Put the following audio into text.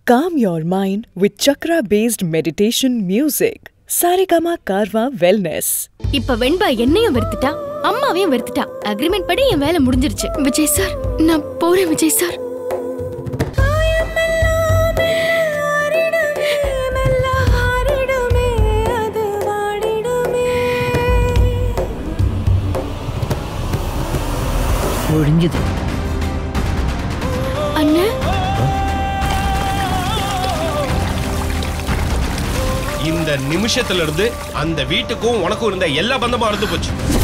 Calm your mind with chakra based meditation music. Saregama Karwa Wellness. இப்ப வெண்பா என்னையும் வெறுத்துட்டா அம்மாவையும் வெறுத்துட்டா agreement படி என் வேலை முடிஞ்சிருச்சு விஜய் சார் நான் போறேன் விஜய் சார் ஒழிஞ்சுது அண்ணா இந்த நிமிஷத்துல இருந்து அந்த வீட்டுக்கும் உனக்கும் இருந்த எல்லா பந்தமும் அறுந்து போச்சு